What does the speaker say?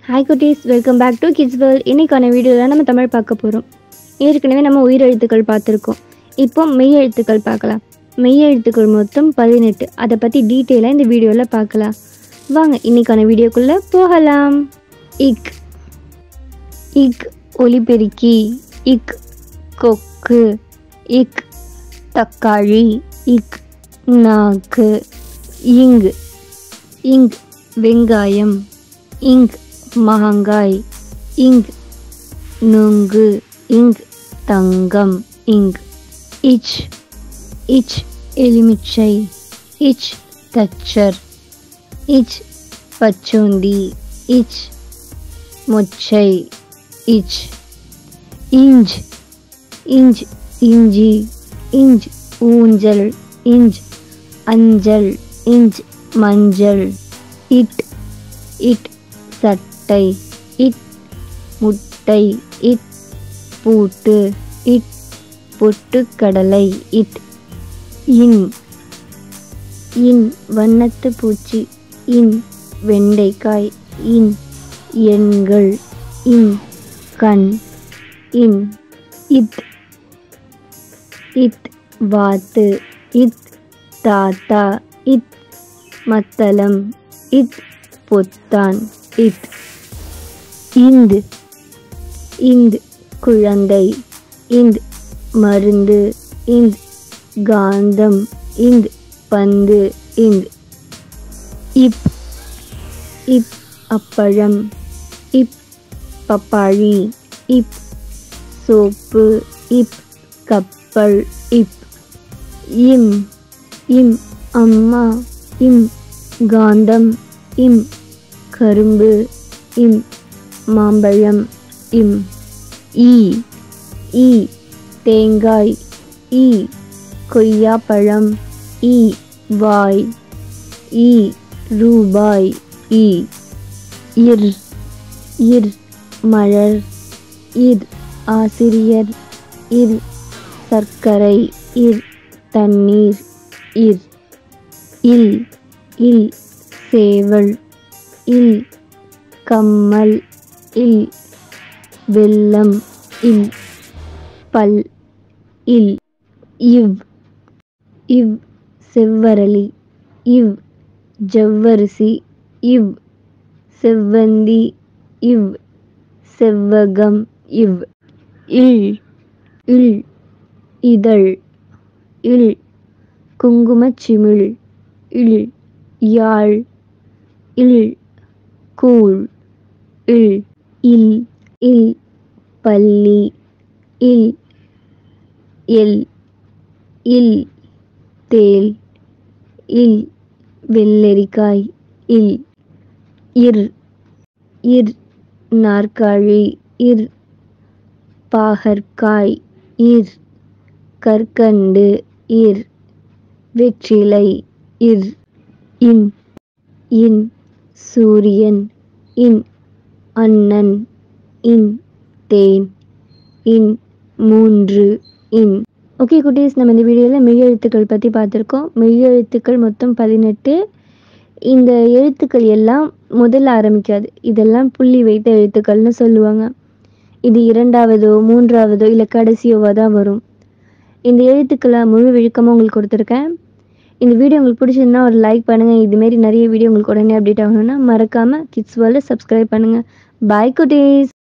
hi குட்டீஸ் welcome back to kids world இன்னைக்கான வீடியோவில் நம்ம தமிழ் பார்க்க போகிறோம் ஏற்கனவே நம்ம உயிரெழுத்துக்கள் பார்த்துருக்கோம் இப்போ மெய் எழுத்துக்கள் பார்க்கலாம் மெய் எழுத்துக்கள் மொத்தம் பதினெட்டு அதை பற்றி டீட்டெயிலாக இந்த வீடியோவில் பார்க்கலாம் வாங்க இன்னைக்கான வீடியோக்குள்ளே போகலாம் இக் இக் ஒலிபெருக்கி இக் கொக்கு இக் தக்காளி இக் நாக்கு இங் இங் வெங்காயம் இங் மாங்காய் இங் நுங்கு இங் தங்கம் இங் இச் இச் எலுமிச்சை இச் தச்சர் இச் பச்சோந்தி இச் மொச்சை இச் இஞ்ச் இஞ்ச் இஞ்சி இஞ்ச் ஊஞ்சல் இஞ்ச் அஞ்சல் இஞ்ச் மஞ்சள் இட் இட் சட்டை இட் முட்டை இட் பூட்டு இட் பொட்டுக்கடலை இட் இன் இன் வண்ணத்து பூச்சி இன் வெண்டைக்காய் இன் எண்கள் இன் கண் இன் இத் இத் வாத்து இத் தாத்தா இத் மத்தளம் இத் பொத்தான் இத் இந்து இந்து குழந்தை இந்த் மருந்து இந்த் காந்தம் இந்த் பந்து இந்த் இப் இப் அப்பழம் இப் பப்பாளி இப் சோப்பு இப் கப்பல் இப் இம் இம் அம்மா இம் காந்தம் இம் கரும்பு இம் மாம்பழம் இம் ஈ ஈ தேங்காய் ஈ கொய்யாப்பழம் ஈ வாய் ஈ ரூபாய் ஈ இர் இர் மலர் இர் ஆசிரியர் இர் சர்க்கரை இர் தண்ணீர் இர் இல் இல் சேவல் இல் கம்மல் இல் வெள்ளம் இல் பல் இல் இவ் இவ் செவ்வரளி இவ் ஜவ்வரிசி இவ் செவ்வந்தி இவ் செவ்வகம் இவ் இல் இல் இதழ் இல் குங்குமச்சிமிழ் இல் யாழ் இல் கூழ் இல் இல் இல் பள்ளி இல் எல் இல் தேல் இல் வெள்ளரிக்காய் இல் இர் இர் நாற்காலி இர் பாகற்காய் இர் கற்கண்டு இர் வெற்றிலை இர் இன் இன் சூரியன் இன் அண்ணன் இன் தேன் இன் மூன்று இன் ஓகே குட்டீஸ் நம்ம இந்த வீடியோவில் மெய் எழுத்துக்கள் பற்றி பார்த்துருக்கோம் மெய் எழுத்துக்கள் மொத்தம் பதினெட்டு இந்த எழுத்துக்கள் எல்லாம் முதல்ல ஆரம்பிக்காது இதெல்லாம் புள்ளி வைத்த எழுத்துக்கள்னு சொல்லுவாங்க இது இரண்டாவதோ மூன்றாவதோ இல்லை கடைசியோவோ தான் வரும் இந்த எழுத்துக்களை முழு விழுக்கமாக உங்களுக்கு கொடுத்துருக்கேன் இந்த வீடியோ உங்களுக்கு பிடிச்சிருந்தா ஒரு லைக் பண்ணுங்கள் இதுமாரி நிறைய வீடியோ உங்களுக்கு உடனே அப்டேட் ஆகணும்னா மறக்காமல் கிட்ஸ் வேர்ல்டு சப்ஸ்கிரைப் பண்ணுங்கள் பாய் குட்டீஸ்